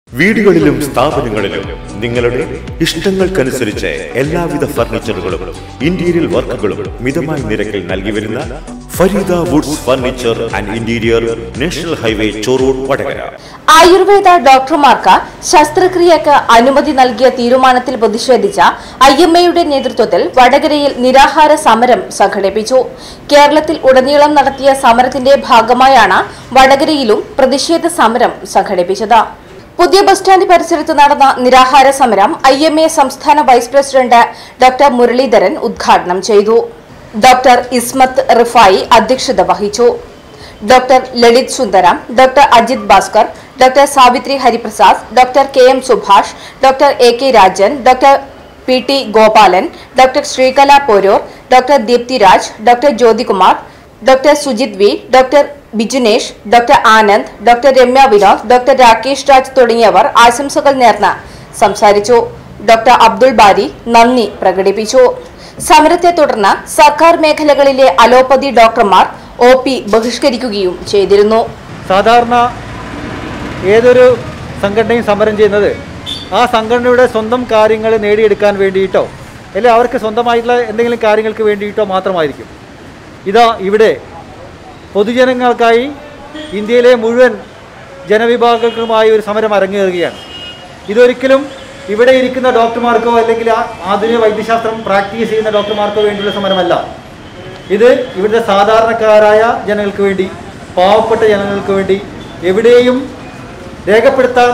വീടുകളിലും സ്ഥാപനങ്ങളിലും നിങ്ങളുടെ ഇഷ്ടങ്ങൾക്കനുസരിച്ച് എല്ലാവിധ ഫർണിച്ചറുകളും ഇന്റീരിയർ വർക്കുകളും മിതമായ നിരക്കിൽ നൽകി വരുന്ന Farida woods furniture and interior national highway Chorur Vadakara Ayurveda ഡോക്ടർമാർക്ക് ശസ്ത്രക്രിയക്ക് അനുമതി നൽകിയ തീരുമാനത്തിൽ പ്രതിഷേധിച്ച ഐ എം എയുടെ നേതൃത്വത്തിൽ വടകരയിൽ നിരാഹാര സമരം സംഘടിപ്പിച്ചു കേരളത്തിൽ ഉടനീളം നടത്തിയ സമരത്തിന്റെ ഭാഗമായാണ് വടകരയിലും പ്രതിഷേധ സമരം സംഘടിപ്പിച്ചത് പുതിയ ബസ് സ്റ്റാൻഡ് പരിസരത്ത് നടന്ന നിരാഹാര സമരം ഐ എം എ സംസ്ഥാന വൈസ് പ്രസിഡന്റ് ഡോക്ടർ മുരളീധരൻ ഉദ്ഘാടനം ചെയ്തു ഡോക്ടർ ഇസ്മത്ത് റിഫായി അധ്യക്ഷത വഹിച്ചു doctor Lalit Sundaram doctor Ajith Bhaskar doctor Savithri Hariprasad doctor K M Subhash doctor A K Rajan doctor P T Gopalan doctor Sreekala Porur doctor Deepthi Raj doctor Jyothikumar doctor Sujith V doctor Bijunesh doctor Anand doctor Ramya Vinod doctor Rakesh Raj തുടങ്ങിയവർ ആശംസകൾ നേർന്ന് സംസാരിച്ചു ഡോക്ടർ അബ്ദുൾ ബാരി നന്ദി പ്രകടിപ്പിച്ചു സമരത്തെ തുടർന്ന് സർക്കാർ മേഖലകളിലെ അലോപ്പതി ഡോക്ടർമാർ ഒ പി ബഹിഷ്കരിക്കുകയും ചെയ്തിരുന്നു സാധാരണ ഏതൊരു സംഘടനയും സമരം ചെയ്യുന്നത് ആ സംഘടനയുടെ സ്വന്തം കാര്യങ്ങൾ നേടിയെടുക്കാൻ വേണ്ടിയിട്ടോ അല്ലെങ്കിൽ അവർക്ക് സ്വന്തമായിട്ടുള്ള എന്തെങ്കിലും കാര്യങ്ങൾക്ക് വേണ്ടിയിട്ടോ മാത്രമായിരിക്കും ഇതാ ഇവിടെ പൊതുജനങ്ങൾക്കായി ഇന്ത്യയിലെ മുഴുവൻ ജനവിഭാഗങ്ങൾക്കുമായി ഒരു സമരം അരങ്ങേറുകയാണ് ഇതൊരിക്കലും ഇവിടെ ഇരിക്കുന്ന ഡോക്ടർമാർക്കോ അല്ലെങ്കിൽ ആ ആധുനിക വൈദ്യശാസ്ത്രം പ്രാക്ടീസ് ചെയ്യുന്ന ഡോക്ടർമാർക്കോ വേണ്ടിയുള്ള സമരമല്ല ഇത് ഇവിടുത്തെ സാധാരണക്കാരായ ജനങ്ങൾക്ക് വേണ്ടി പാവപ്പെട്ട ജനങ്ങൾക്ക് വേണ്ടി എവിടെയും രേഖപ്പെടുത്താൻ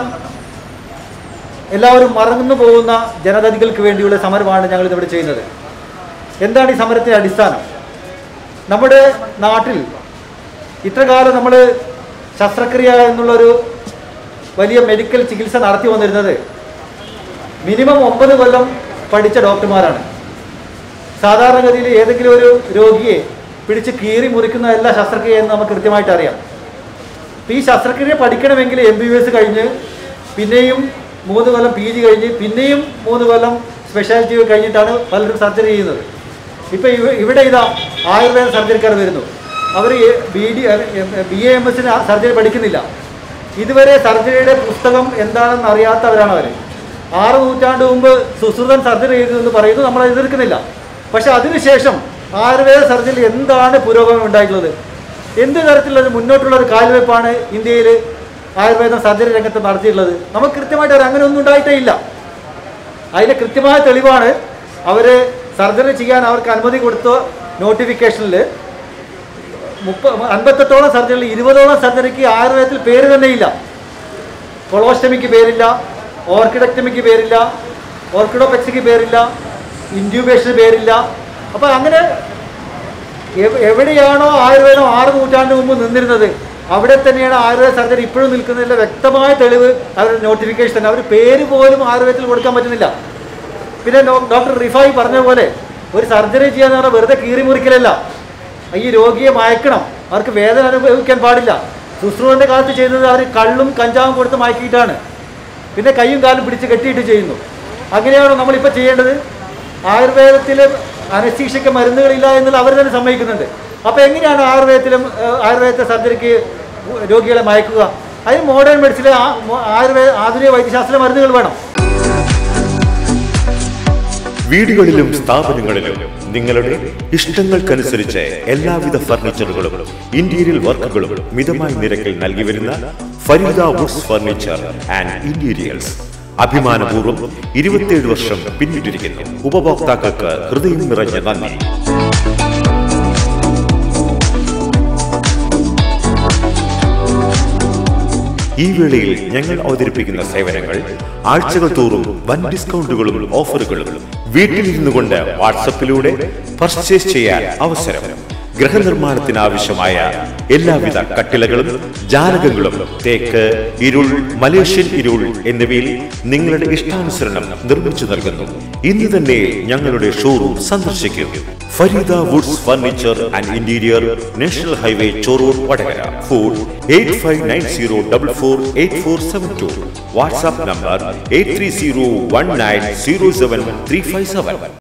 എല്ലാവരും മറന്നു പോകുന്ന ജനതതികൾക്ക് വേണ്ടിയുള്ള സമരമാണ് ഞങ്ങൾ ഇവിടെ ചെയ്യുന്നത് എന്താണ് ഈ സമരത്തിൻ്റെ അടിസ്ഥാനം നമ്മുടെ നാട്ടിൽ ഇത്രകാലം നമ്മൾ ശസ്ത്രക്രിയ എന്നുള്ളൊരു വലിയ മെഡിക്കൽ ചികിത്സ നടത്തി വന്നിരുന്നത് മിനിമം ഒമ്പത് കൊല്ലം പഠിച്ച ഡോക്ടർമാരാണ് സാധാരണഗതിയിൽ ഏതെങ്കിലും ഒരു രോഗിയെ പിടിച്ച് കീറി മുറിക്കുന്ന എല്ലാ ശസ്ത്രക്രിയയെന്ന് നമുക്ക് കൃത്യമായിട്ട് അറിയാം അപ്പോൾ ഈ ശസ്ത്രക്രിയ പഠിക്കണമെങ്കിൽ എം ബി ബി എസ് കഴിഞ്ഞ് പിന്നെയും മൂന്ന് കൊല്ലം പി ജി കഴിഞ്ഞ് പിന്നെയും മൂന്ന് കൊല്ലം സ്പെഷ്യാലിറ്റി കഴിഞ്ഞിട്ടാണ് പലരും സർജറി ചെയ്യുന്നത് ഇപ്പോൾ ഇവ ഇവിടെ ഇതാ ആയുർവേദ സർജറിക്കാർ വരുന്നു അവർ B D B A M എസിന് സർജറി പഠിക്കുന്നില്ല ഇതുവരെ സർജറിയുടെ പുസ്തകം എന്താണെന്ന് അറിയാത്തവരാണ് അവർ ആറ് നൂറ്റാണ്ട് മുമ്പ് സുശ്രുതൻ സർജറി ചെയ്തു എന്ന് പറയുന്നു നമ്മൾ എതിർക്കുന്നില്ല പക്ഷെ അതിനുശേഷം ആയുർവേദ സർജറി എന്താണ് പുരോഗമനം ഉണ്ടായിട്ടുള്ളത് എന്ത് തരത്തിലുള്ള ഒരു മുന്നോട്ടുള്ള ഒരു കാൽവെപ്പാണ് ഇന്ത്യയിൽ ആയുർവേദം സർജറി രംഗത്ത് നടത്തിയിട്ടുള്ളത് നമുക്ക് കൃത്യമായിട്ട് അറിയാം അങ്ങനെ ഒന്നും ഉണ്ടായിട്ടേ ഇല്ല അതിൻ്റെ കൃത്യമായ തെളിവാണ് അവർ സർജറി ചെയ്യാൻ അവർക്ക് അനുമതി കൊടുത്ത നോട്ടിഫിക്കേഷനിൽ മുപ്പ അൻപത്തെട്ടോളം സർജറിയിൽ ഇരുപതോളം സർജറിക്ക് ആയുർവേദത്തിൽ പേര് തന്നെയില്ല കൊളോസ്റ്റമിക്ക് പേരില്ല ഓർക്കിഡക്ടമിക്ക് പേരില്ല ഓർക്കിഡോപെക്സിക്ക് പേരില്ല ഇൻഡ്യൂബേഷന് പേരില്ല അപ്പോൾ അങ്ങനെ എവ്- എവിടെയാണോ ആയുർവേദം ആറ് നൂറ്റാണ്ട് മുമ്പ് നിന്നിരുന്നത് അവിടെ തന്നെയാണ് ആയുർവേദ സർജറി ഇപ്പോഴും നിൽക്കുന്നതിൻ്റെ വ്യക്തമായ തെളിവ് അവരുടെ നോട്ടിഫിക്കേഷൻ തന്നെ അവർ പേര് പോലും ആയുർവേദത്തിൽ കൊടുക്കാൻ പറ്റുന്നില്ല പിന്നെ ഡോ- ഡോക്ടർ റിഫായി പറഞ്ഞ പോലെ ഒരു സർജറി ചെയ്യാന്ന് പറഞ്ഞാൽ വെറുതെ കീറി മുറിക്കലല്ല ഈ രോഗിയെ മയക്കണം അവർക്ക് വേദന അനുഭവിക്കാൻ പാടില്ല ശുശ്രൂഷൻ്റെ കാലത്ത് ചെയ്യുന്നത് അവർ കള്ളും കഞ്ചാവും കൊടുത്ത് മയക്കിയിട്ടാണ് പിന്നെ കൈയും കാലും പിടിച്ച് കെട്ടിയിട്ട് ചെയ്യുന്നു അങ്ങനെയാണോ നമ്മളിപ്പോൾ ചെയ്യേണ്ടത് ആയുർവേദത്തിൽ അനസ്തീഷയ്ക്ക് മരുന്നുകളില്ല എന്നുള്ളത് അവർ തന്നെ സമ്മതിക്കുന്നുണ്ട് അപ്പോൾ എങ്ങനെയാണ് ആയുർവേദത്തിലും ഏഹ്, ആയുർവേദത്തെ സർജറിക്ക് രോഗികളെ മയക്കുക അതിന് മോഡേൺ മെഡിസിനിൽ ആയുർവേദ ആധുനിക വൈദ്യശാസ്ത്ര മരുന്നുകൾ വേണം വീടുകളിലും സ്ഥാപനങ്ങളിലും നിങ്ങളുടെ ഇഷ്ടങ്ങൾക്കനുസരിച്ച് എല്ലാവിധ ഫർണിച്ചറുകളും ഇന്റീരിയർ വർക്കുകളും മിതമായ നിരക്കിൽ നൽകി വരുന്ന Farida woods furniture and interiors അഭിമാനപൂർവ്വം ഇരുപത്തിയേഴ് വർഷം പിന്നിട്ടിരിക്കുന്നു ഉപഭോക്താക്കൾക്ക് ഹൃദയം നിറഞ്ഞ നന്ദി ഈ വേളയിൽ ഞങ്ങൾ അവതരിപ്പിക്കുന്ന സേവനങ്ങൾ ആഴ്ചകൾ തോറും വൻ ഡിസ്കൗണ്ടുകളും ഓഫറുകളും വീട്ടിലിരുന്നു കൊണ്ട് വാട്സപ്പിലൂടെ പർച്ചേസ് ചെയ്യാൻ അവസരം ഗൃഹനിർമ്മാണത്തിന് ആവശ്യമായ എല്ലാവിധ കട്ടിലകളും ജാലകങ്ങളും തേക്ക് ഇരുൾ മലേഷ്യൻ ഇരുൾ എന്നിവയിൽ നിങ്ങളുടെ ഇഷ്ടാനുസരണം നിർമ്മിച്ചു നൽകുന്നു ഇന്ന് തന്നെ ഞങ്ങളുടെ ഷോറൂം സന്ദർശിക്കും Farida woods furniture and interior national highway Chorur Vadakara phone eight five nine zero double four eight four seven two WhatsApp number eight three zero one nine zero seven three five seven